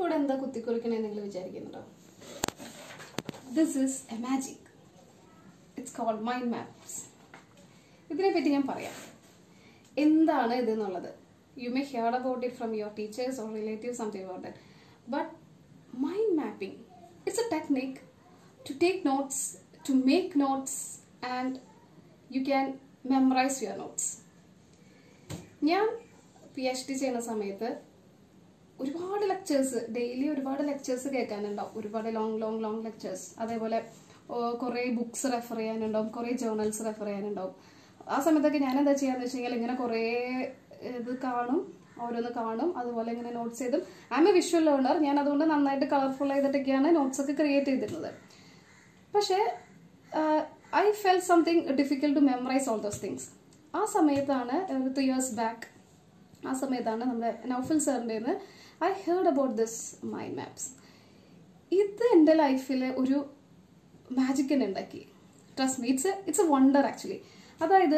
കൂടെ എന്താ കുത്തിക്കുറിക്കണേ നിങ്ങൾ വിചാരിക്കുന്നുണ്ടോ this is a magic it's called mind maps ഇതിനെപ്പറ്റി ഞാൻ പറയാം എന്താണ് ഇത് എന്നുള്ളത് you may hear about it from your teachers or relative something about it but mind mapping it's a technique to take notes to make notes and you can memorise your notes ഞാൻ P H D ചെയ്യുന്ന സമയത്ത് ഒരുപാട് lectures daily ഒരുപാട് lectures കേൾക്കാനുണ്ടാവും ഒരുപാട് long long long lectures അതേപോലെ കുറേ books refer ചെയ്യാനുണ്ടാവും കുറേ ജേർണൽസ് റെഫർ ചെയ്യാനുണ്ടാവും ആ സമയത്തൊക്കെ ഞാൻ എന്താ ചെയ്യാന്ന് വെച്ച് കഴിഞ്ഞാൽ ഇങ്ങനെ കുറേ ഇത് കാണും ഓരോന്ന് കാണും അതുപോലെ ഇങ്ങനെ നോട്ട്സ് ചെയ്തും I am a visual learner ഞാൻ അതുകൊണ്ട് നന്നായിട്ട് കളർഫുൾ ചെയ്തിട്ടൊക്കെയാണ് നോട്ട്സ് ഒക്കെ ക്രിയേറ്റ് ചെയ്തിരുന്നത് പക്ഷേ I fell something difficult to memorise all those things ആ സമയത്താണ് ഒരു ത്രീ ഇയേഴ്സ് ബാക്ക് ആ സമയത്താണ് നമ്മുടെ നൗഫൽ സാറിൻ്റെ നിന്ന് I heard about this mind maps ഇത് എൻ്റെ ലൈഫിൽ ഒരു മാജിക് തന്നെ ഉണ്ടാക്കി trust me it's it's a wonder actually അതായത്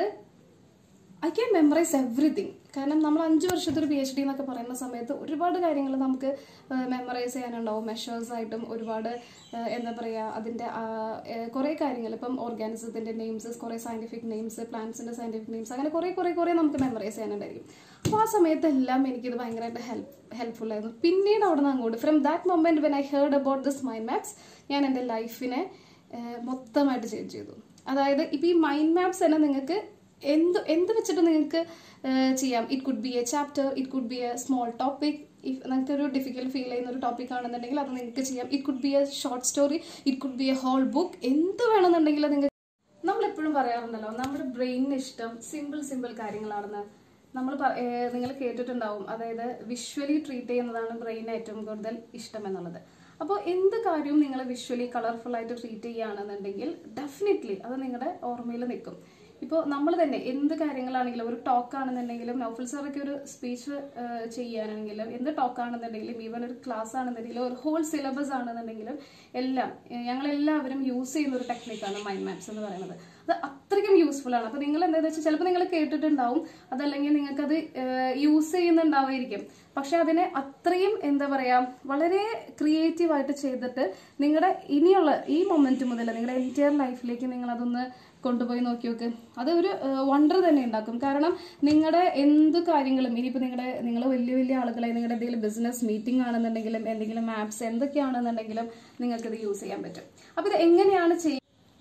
ഐ ക്യാൻ മെമ്മറൈസ് എവറിത്തിങ് കാരണം നമ്മൾ അഞ്ച് വർഷത്തെ ഒരു പി എച്ച് ഡി എന്നൊക്കെ പറയുന്ന സമയത്ത് ഒരുപാട് കാര്യങ്ങൾ നമുക്ക് മെമ്മറൈസ് ചെയ്യാനുണ്ടാവും മെഷേഴ്സ് ആയിട്ടും ഒരുപാട് ഏഹ്, എന്താ പറയുക അതിൻ്റെ കുറേ കാര്യങ്ങൾ ഇപ്പം ഓർഗാനിസത്തിൻ്റെ നെയിംസ് കുറേ സയൻറ്റിഫിക് നെയിംസ് പ്ലാന്റ്സിൻ്റെ സയൻറ്റിഫിക് നെയിംസ് അങ്ങനെ കുറേ കുറേ കുറേ നമുക്ക് മെമ്മറൈസ് ചെയ്യാനുണ്ടായിരിക്കും അപ്പോൾ ആ സമയത്തെല്ലാം എനിക്കിത് ഭയങ്കരമായിട്ട് ഹെൽപ്പ് ഹെൽപ്ഫുൾ ആയിരുന്നു പിന്നീട് അവിടെ നിന്ന് അങ്ങോട്ട് from that moment when I heard about this mind maps ഞാൻ എൻ്റെ ലൈഫിനെ ഏഹ്, മൊത്തമായിട്ട് ചേഞ്ച് ചെയ്തു അതായത് ഇപ്പോൾ ഈ മൈൻഡ് മാപ്സ് തന്നെ നിങ്ങൾക്ക് എന്ത് എന്ത് വെച്ചിട്ട് നിങ്ങൾക്ക് ചെയ്യാം it could be a chapter it could be a small topic if നിങ്ങൾക്ക് ഒരു ഡിഫിക്കൽട്ട് ഫീൽ ചെയ്യുന്ന ഒരു ടോപ്പിക് ആണെന്നുണ്ടെങ്കിൽ അത് നിങ്ങൾക്ക് ചെയ്യാം it could be a short story it could be a whole book എന്ത് വേണമെന്നുണ്ടെങ്കിൽ നിങ്ങൾക്ക് നമ്മൾ എപ്പോഴും പറയാറുണ്ടല്ലോ നമ്മുടെ ബ്രെയിനിന് ഇഷ്ടം സിമ്പിൾ സിമ്പിൾ കാര്യങ്ങളാണെന്ന് നമ്മൾ നിങ്ങൾ കേട്ടിട്ടുണ്ടാവും അതായത് വിഷ്വലി ട്രീറ്റ് ചെയ്യുന്നതാണ് ബ്രെയിന് ഏറ്റവും കൂടുതൽ ഇഷ്ടം എന്നുള്ളത് അപ്പോൾ എന്ത് കാര്യവും നിങ്ങൾ വിഷ്വലി കളർഫുൾ ആയിട്ട് ട്രീറ്റ് ചെയ്യുകയാണെന്നുണ്ടെങ്കിൽ ഡെഫിനറ്റ്ലി അത് നിങ്ങളുടെ ഓർമ്മയിൽ നിൽക്കും ഇപ്പോൾ നമ്മൾ തന്നെ എന്ത് കാര്യങ്ങളാണെങ്കിലും ഒരു ടോക്ക് ആണെന്നുണ്ടെങ്കിലും നൗഫൽ സാറൊക്കെ ഒരു സ്പീച്ച് ചെയ്യാനാണെങ്കിലും എന്ത് ടോക്ക് ആണെന്നുണ്ടെങ്കിലും ഈവൻ ഒരു ക്ലാസ് ആണെന്നുണ്ടെങ്കിലും ഒരു ഹോൾ സിലബസ് ആണെന്നുണ്ടെങ്കിലും എല്ലാം ഏഹ് ഞങ്ങളെല്ലാവരും യൂസ് ചെയ്യുന്ന ഒരു ടെക്നിക്കാണ് മൈൻഡ് മാപ്സ് എന്ന് പറയുന്നത് അത് അത്രയ്ക്കും യൂസ്ഫുൾ ആണ് അപ്പോൾ നിങ്ങൾ എന്താണെന്ന് വെച്ചാൽ ചിലപ്പോൾ നിങ്ങൾ കേട്ടിട്ടുണ്ടാവും അതല്ലെങ്കിൽ നിങ്ങൾക്കത് യൂസ് ചെയ്യുന്നുണ്ടാവായിരിക്കും പക്ഷെ അതിനെ അത്രയും എന്താ പറയാ വളരെ ക്രിയേറ്റീവ് ആയിട്ട് ചെയ്തിട്ട് നിങ്ങളുടെ ഇനിയുള്ള ഈ മൊമെന്റ് മുതൽ നിങ്ങളുടെ എൻറ്റയർ ലൈഫിലേക്ക് നിങ്ങൾ അതൊന്ന് കൊണ്ടുപോയി നോക്കി നോക്ക് അത് ഒരു വണ്ടർ തന്നെ ഉണ്ടാക്കും കാരണം നിങ്ങളുടെ എന്ത് കാര്യങ്ങളും ഇനിയിപ്പോൾ നിങ്ങളുടെ നിങ്ങൾ വലിയ വലിയ ആളുകളെ നിങ്ങളുടെ എന്തെങ്കിലും ബിസിനസ് മീറ്റിംഗ് ആണെന്നുണ്ടെങ്കിലും എന്തെങ്കിലും ആപ്സ് എന്തൊക്കെയാണെന്നുണ്ടെങ്കിലും നിങ്ങൾക്ക് ഇത് യൂസ് ചെയ്യാൻ പറ്റും അപ്പോൾ ഇത് എങ്ങനെയാണ് ചെയ്യുക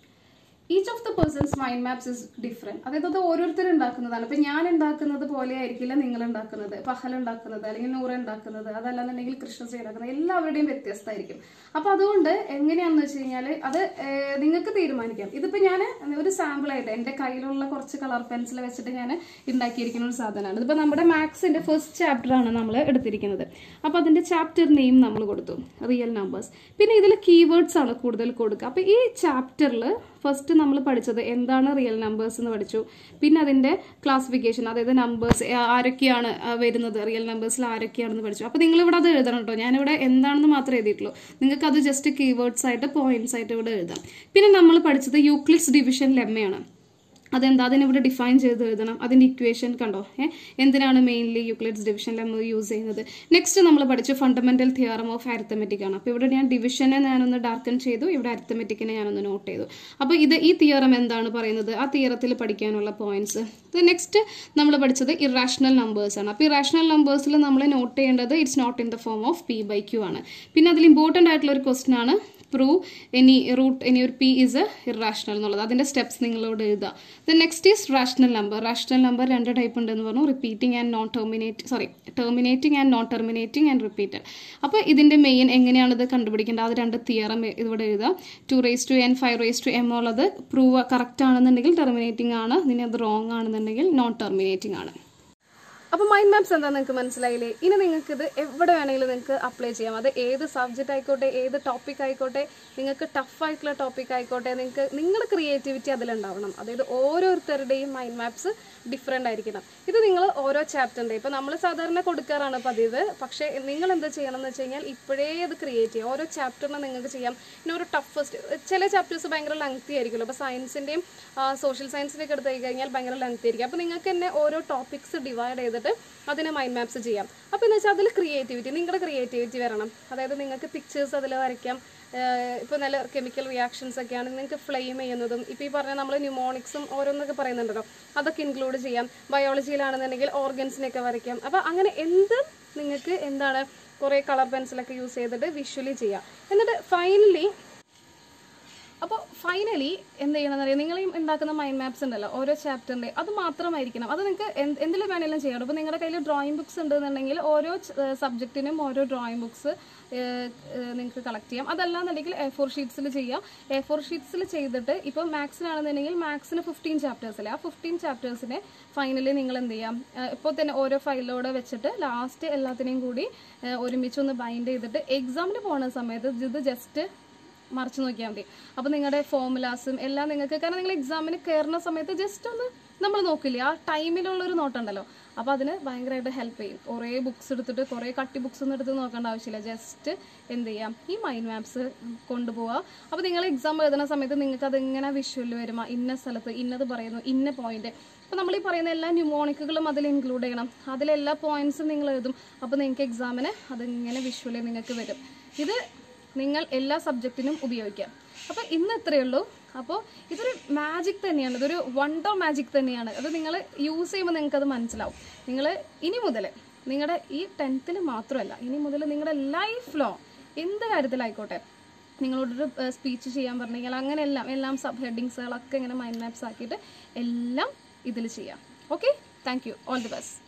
each of the persons mind maps is different അതായത് അത് ഓരോരുത്തർ ഉണ്ടാക്കുന്നതാണ് ഇപ്പൊ ഞാൻ ഉണ്ടാക്കുന്നത് പോലെ ആയിരിക്കില്ല നിങ്ങൾ ഉണ്ടാക്കുന്നത് പഹൽ ഉണ്ടാക്കുന്നത് അല്ലെങ്കിൽ നൂറ ഉണ്ടാക്കുന്നത് അതല്ലാന്നുണ്ടെങ്കിൽ കൃഷ്ണശ്രീ ഉണ്ടാക്കുന്നത് എല്ലാവരുടെയും വ്യത്യസ്തമായിരിക്കും അപ്പൊ അതുകൊണ്ട് എങ്ങനെയാണെന്ന് വെച്ച് കഴിഞ്ഞാൽ അത് ഏഹ്, നിങ്ങൾക്ക് തീരുമാനിക്കാം ഇതിപ്പോ ഞാൻ ഒരു സാമ്പിൾ ആയിട്ട് എന്റെ കയ്യിലുള്ള കുറച്ച് കളർ പെൻസിൽ വെച്ചിട്ട് ഞാൻ ഉണ്ടാക്കിയിരിക്കുന്ന ഒരു സാധനമാണ് ഇതിപ്പോ നമ്മുടെ മാത്സിന്റെ ഫസ്റ്റ് ചാപ്റ്റർ ആണ് നമ്മൾ എടുത്തിരിക്കുന്നത് അപ്പൊ അതിന്റെ ചാപ്റ്റർ നെയിം നമ്മൾ കൊടുത്തു റിയൽ നമ്പേഴ്സ് പിന്നെ ഇതിൽ കീവേഡ്സ് ആണ് കൂടുതൽ കൊടുക്കുക അപ്പൊ ഈ ചാപ്റ്ററിൽ ഫസ്റ്റ് നമ്മൾ പഠിച്ചത് എന്താണ് റിയൽ നമ്പേഴ്സ് എന്ന് പഠിച്ചു പിന്നെ അതിന്റെ ക്ലാസിഫിക്കേഷൻ അതായത് നമ്പേഴ്സ് ആരൊക്കെയാണ് ആ, വരുന്നത് റിയൽ നമ്പേഴ്സിൽ ആരൊക്കെയാണെന്ന് പഠിച്ചു അപ്പോൾ നിങ്ങൾ ഇവിടെ അത് എഴുതണം കേട്ടോ ഞാനിവിടെ എന്താണെന്ന് മാത്രമേ എഴുതിയിട്ടുള്ളൂ നിങ്ങൾക്ക് അത് ജസ്റ്റ് കീവേഡ്സ് ആയിട്ട് പോയിന്റ്സ് ആയിട്ട് ഇവിടെ എഴുതാം പിന്നെ നമ്മൾ പഠിച്ചത് യൂക്ലിഡ്സ് ഡിവിഷൻ ലെമ്മയാണ് അതെന്താ അതിനിവിടെ ഡിഫൈൻ ചെയ്ത് എഴുതണം അതിന്റെ ഇക്വേഷൻ കണ്ടോ ഏ എന്തിനാണ് mainly Euclid's division lemma use ചെയ്യുന്നത് നെക്സ്റ്റ് നമ്മൾ പഠിച്ച ഫണ്ടമെന്റൽ തിയറം ഓഫ് അരിത്തമെറ്റിക് ആണ് അപ്പോൾ ഇവിടെ ഞാൻ ഡിവിഷനെ ഞാനൊന്ന് ഡാർക്കൺ ചെയ്തു ഇവിടെ അരിത്തമെറ്റിക്കിനെ ഞാനൊന്ന് നോട്ട് ചെയ്തു അപ്പോൾ ഇത് ഈ തിയറം എന്താണ് പറയുന്നത് ആ തിയറത്തിൽ പഠിക്കാനുള്ള പോയിന്റ്സ് നെക്സ്റ്റ് നമ്മൾ പഠിച്ചത് ഇറാഷണൽ നമ്പേഴ്സ് ആണ് അപ്പോൾ ഇറാഷണൽ നമ്പേഴ്സിൽ നമ്മൾ നോട്ട് ചെയ്യേണ്ടത് it's not in the form of P by Q ആണ് പിന്നെ അതിൽ ഇമ്പോർട്ടൻ്റ് ആയിട്ടുള്ള ഒരു ക്വസ്റ്റൻ ആണ് പ്രൂവ് എനി റൂട്ട് എനി ഒരു പി ഇസ് ഇറാഷണൽ എന്നുള്ളത് അതിന്റെ സ്റ്റെപ്സ് നിങ്ങളോട് എഴുതുക the next is rational number rational number രണ്ട് ടൈപ്പ് ഉണ്ടെന്ന് പറഞ്ഞു repeating and non terminate sorry terminating and non terminating and repeated അപ്പോൾ ഇതിന്റെ മെയിൻ എങ്ങനെയാണ് ഇത് കണ്ടുപിടിക്കേണ്ടത് അത് രണ്ട് തിയറം ഇവിടെ എഴുതുക two raise to N five raise to M ഉള്ളത് പ്രൂവ് കറക്റ്റ് ആണെന്നുണ്ടെങ്കിൽ ടെർമിനേറ്റിംഗ് ആണ് ഇനി അത് റോങ് ആണെന്നുണ്ടെങ്കിൽ നോൺ ടെർമിനേറ്റിംഗ് ആണ് അപ്പോൾ മൈൻഡ് മാപ്സ് എന്താ നിങ്ങൾക്ക് മനസ്സിലായില്ലേ ഇനി നിങ്ങൾക്ക് ഇത് എവിടെ വേണമെങ്കിലും നിങ്ങൾക്ക് അപ്ലൈ ചെയ്യാം അത് ഏത് സബ്ജക്റ്റ് ആയിക്കോട്ടെ ഏത് ടോപ്പിക് ആയിക്കോട്ടെ നിങ്ങൾക്ക് ടഫ് ആയിട്ടുള്ള ടോപ്പിക് ആയിക്കോട്ടെ നിങ്ങൾക്ക് നിങ്ങളുടെ ക്രിയേറ്റിവിറ്റി അതിലുണ്ടാവണം അതായത് ഓരോരുത്തരുടെയും മൈൻഡ് മാപ്സ് ഡിഫറെൻ്റ് ആയിരിക്കണം ഇത് നിങ്ങൾ ഓരോ ചാപ്റ്ററിൻ്റെ ഇപ്പോൾ നമ്മൾ സാധാരണ കൊടുക്കാറാണ് പതിവ് പക്ഷേ നിങ്ങൾ എന്താ ചെയ്യണം എന്ന് വെച്ച് കഴിഞ്ഞാൽ ഇപ്പോഴേ അത് ക്രിയേറ്റ് ചെയ്യാം ഓരോ ചാപ്റ്ററിനും നിങ്ങൾക്ക് ചെയ്യാം പിന്നെ ഒരു ടഫസ്റ്റ് ചില ചാപ്റ്റേഴ്സ് ഭയങ്കര ലെങ്തി ആയിരിക്കുമല്ലോ അപ്പോൾ സയൻസിൻ്റെയും സോഷ്യൽ സയൻസിൻ്റെയൊക്കെ എടുത്ത് കഴിഞ്ഞാൽ ഭയങ്കര ലെങ്തി ആയിരിക്കും അപ്പോൾ നിങ്ങൾക്ക് തന്നെ ഓരോ ടോപ്പിക്സ് ഡിവൈഡ് ചെയ്തിട്ട് ചെയ്തിട്ട് അതിനെ മൈൻഡ് മാപ്സ് ചെയ്യാം അപ്പോൾ എന്ന് വെച്ചാൽ അതിൽ ക്രിയേറ്റിവിറ്റി നിങ്ങളുടെ ക്രിയേറ്റിവിറ്റി വരണം അതായത് നിങ്ങൾക്ക് പിക്ചേഴ്സ് അതിൽ വരയ്ക്കാം ഇപ്പോൾ നല്ല കെമിക്കൽ റിയാക്ഷൻസ് ഒക്കെയാണ് നിങ്ങൾക്ക് ഫ്ലെയിം ചെയ്യുന്നതും ഇപ്പോൾ ഈ പറഞ്ഞ നമ്മൾ ന്യൂമോണിക്സും ഓരോന്നൊക്കെ പറയുന്നുണ്ടല്ലോ അതൊക്കെ ഇൻക്ലൂഡ് ചെയ്യാം ബയോളജിയിലാണെന്നുണ്ടെങ്കിൽ ഓർഗൻസിനെയൊക്കെ വരയ്ക്കാം അപ്പോൾ അങ്ങനെ എന്ത് നിങ്ങൾക്ക് എന്താണ് കുറേ കളർ പെൻസിലൊക്കെ യൂസ് ചെയ്തിട്ട് വിഷ്വലി ചെയ്യാം എന്നിട്ട് ഫൈനലി അപ്പോൾ ഫൈനലി എന്ത് ചെയ്യണമെന്ന് അറിയാം നിങ്ങൾ ഈ ഉണ്ടാക്കുന്ന മൈൻഡ് മാപ്സ് ഉണ്ടല്ലോ ഓരോ ചാപ്റ്ററിൻ്റെ അത് മാത്രമായിരിക്കണം അത് നിങ്ങൾക്ക് എന്ത് എന്തിൽ വേണമെങ്കിലും ചെയ്യണം അപ്പോൾ നിങ്ങളുടെ കയ്യിൽ ഡ്രോയിങ് ബുക്സ് ഉണ്ടെന്നുണ്ടെങ്കിൽ ഓരോ സബ്ജക്റ്റിനും ഓരോ ഡ്രോയിങ് ബുക്സ് നിങ്ങൾക്ക് കളക്ട് ചെയ്യാം അതല്ലാന്നുണ്ടെങ്കിൽ എ ഫോർ ഷീറ്റ്സിൽ ചെയ്യാം എ ഫോർ ഷീറ്റ്സിൽ ചെയ്തിട്ട് ഇപ്പോൾ മാത്സിനാണെന്നുണ്ടെങ്കിൽ മാത്സിന് ഫിഫ്റ്റീൻ ചാപ്റ്റേഴ്സിലെ ആ ഫിഫ്റ്റീൻ ചാപ്റ്റേഴ്സിനെ ഫൈനലി നിങ്ങൾ എന്ത് ചെയ്യാം ഇപ്പോൾ തന്നെ ഓരോ ഫയലോടെ വെച്ചിട്ട് ലാസ്റ്റ് എല്ലാത്തിനെയും കൂടി ഏഹ്, ഒരുമിച്ച് ഒന്ന് ബൈൻഡ് ചെയ്തിട്ട് എക്സാമിന് പോകുന്ന സമയത്ത് ഇത് ജസ്റ്റ് മറിച്ച് നോക്കിയാൽ മതി അപ്പോൾ നിങ്ങളുടെ ഫോമുലാസും എല്ലാം നിങ്ങൾക്ക് കാരണം നിങ്ങൾ എക്സാമിന് കയറുന്ന സമയത്ത് ജസ്റ്റ് ഒന്ന് നമ്മൾ നോക്കില്ലേ ആ ടൈമിലുള്ള ഒരു നോട്ടുണ്ടല്ലോ അപ്പോൾ അതിന് ഭയങ്കരമായിട്ട് ഹെൽപ്പ് ചെയ്യും കുറേ ബുക്സ് എടുത്തിട്ട് കുറേ കട്ടി ബുക്സ് ഒന്നും എടുത്ത് നോക്കേണ്ട ആവശ്യമില്ല ജസ്റ്റ് എന്ത് ചെയ്യാം ഈ മൈൻഡ് മാപ്സ് കൊണ്ടുപോവുക അപ്പോൾ നിങ്ങൾ എക്സാം എഴുതുന്ന സമയത്ത് നിങ്ങൾക്ക് അത് എങ്ങനെ വിഷ്വലിൽ വരുമോ ഇന്ന സ്ഥലത്ത് ഇന്നത് പറയുന്നു ഇന്ന പോയിന്റ് അപ്പോൾ നമ്മൾ ഈ പറയുന്ന എല്ലാ ന്യൂമോണിക്കുകളും അതിൽ ഇൻക്ലൂഡ് ചെയ്യണം അതിലെല്ലാ പോയിന്റ്സും നിങ്ങൾ എഴുതും അപ്പോൾ നിങ്ങൾക്ക് എക്സാമിന് അതിങ്ങനെ വിഷ്വലി നിങ്ങൾക്ക് വരും ഇത് നിങ്ങൾ എല്ലാ സബ്ജക്റ്റിനും ഉപയോഗിക്കാം അപ്പോൾ ഇന്ന് ഇത്രയേ ഉള്ളൂ അപ്പോൾ ഇതൊരു മാജിക് തന്നെയാണ് ഇതൊരു വണ്ടർ മാജിക് തന്നെയാണ് അത് നിങ്ങൾ യൂസ് ചെയ്യുമ്പോൾ നിങ്ങൾക്ക് അത് മനസ്സിലാവും നിങ്ങൾ ഇനി മുതൽ നിങ്ങളുടെ ഈ ടെൻത്തിൽ മാത്രമല്ല ഇനി മുതൽ നിങ്ങളുടെ ലൈഫ് ലോങ് എന്ത് കാര്യത്തിലായിക്കോട്ടെ നിങ്ങളോടൊരു സ്പീച്ച് ചെയ്യാൻ പറഞ്ഞെങ്കിൽ അങ്ങനെ എല്ലാം എല്ലാം സബ് ഹെഡിങ്സുകളൊക്കെ ഇങ്ങനെ മൈൻഡ് മാപ്സ് ആക്കിയിട്ട് എല്ലാം ഇതിൽ ചെയ്യാം okay thank you all the best